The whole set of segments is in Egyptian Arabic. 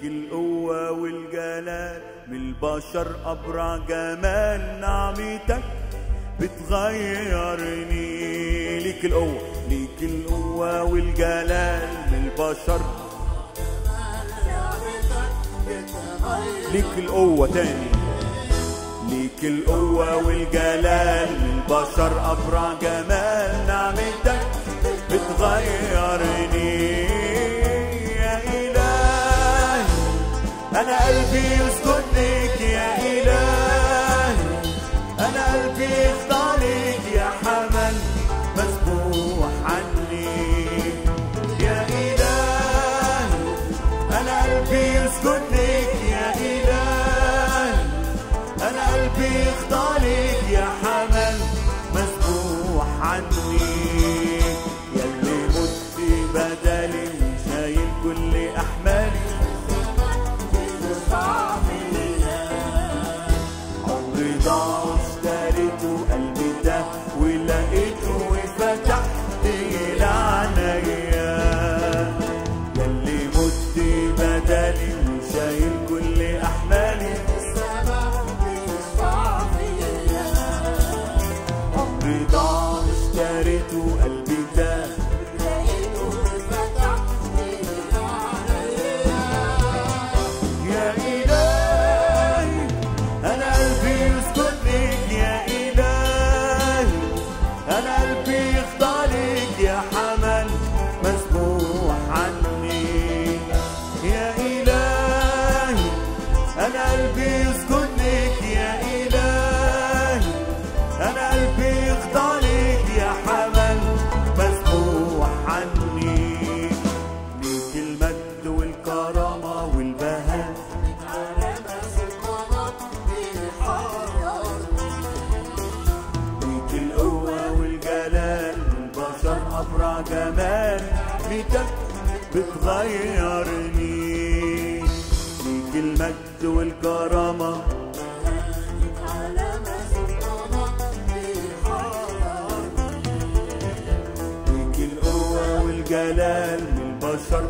القوة والجلال من البشر أبرع جمال نعمتك بتغيرني ليك القوة ليك القوة والجلال من البشر ليك القوة تاني ليك القوة والجلال من البشر أبرع جمال نعمتك بتغيرني يا إلهي أنا قلبي يسجد ليك يا إلهي أنا قلبي يخضع ليك يا حمل مسبوح عني يا إلهي أنا قلبي يسجد ليك يا إلهي أنا قلبي يخضع ليك يا حمل مسبوح عني يلي مت بدلي شايل كل أحمالي عمري ضاع اشتريته قلبي ده ولقيته وفتحت العنايا يلي مت بدلي وشايل كل احمالي عمري ضاع اشتريته قلبي ده يا إلهي أنا قلبي يسكت ليك يا إلهي أنا قلبي يخضع ليك يا حمل مسموح عني يا إلهي أنا قلبي يسكت ليك يا إلهي أنا قلبي يخضع ليك يا حمل مسموح عني ليك المجد والكرامة والبهاء ليك القوة والجلال البشر أبرع جمال ليتك بتغيرني ليك المجد والكرامة ليك القوة والجلال للبشر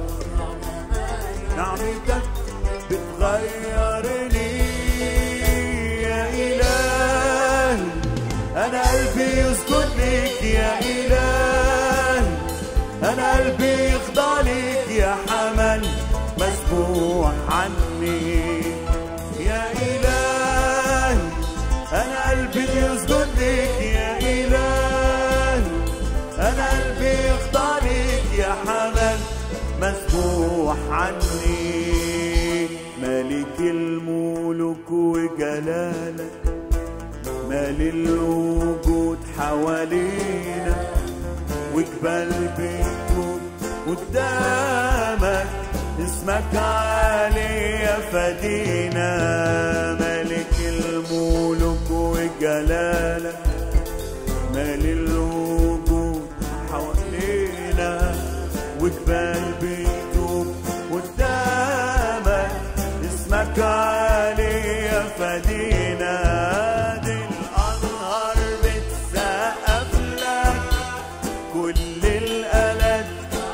نعمتك بتغيرني يا إلهي أنا قلبي يسكت ليك يا إلهي أنا قلبي يخضع ليك يا حمل مسبوح عني يا إلهي أنا قلبي يسجد ليك يا إلهي أنا قلبي يخضع ليك يا حمل مسبوح عني ملك الملوك وجلالك مال الوجود حوالينا وجبال بتموت قدامك اسمك عالي يا فدينا ملك الملوك وجلالك مال الوجود حوالينا وجبال بتوب قدامك اسمك عالي يا فدينا دي الانهار بتسقف لك كل الالات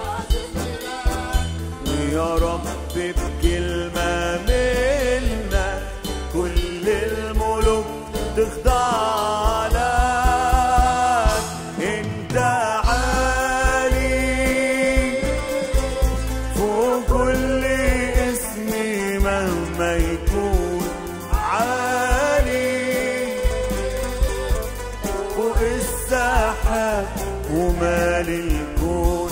ويا رب بكلمة منا كل الملوك تخضع لك انت عالي فوق كل اسم مهما يكون عالي فوق السحاب ومال الكون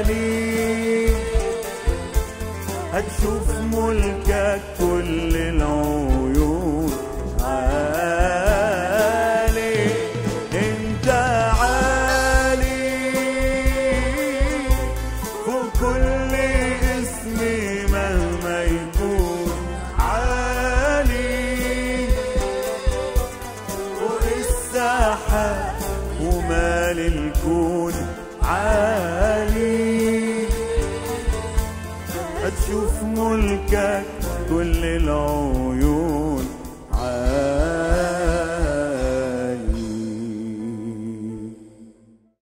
عالي هتشوف ملكك كل العالم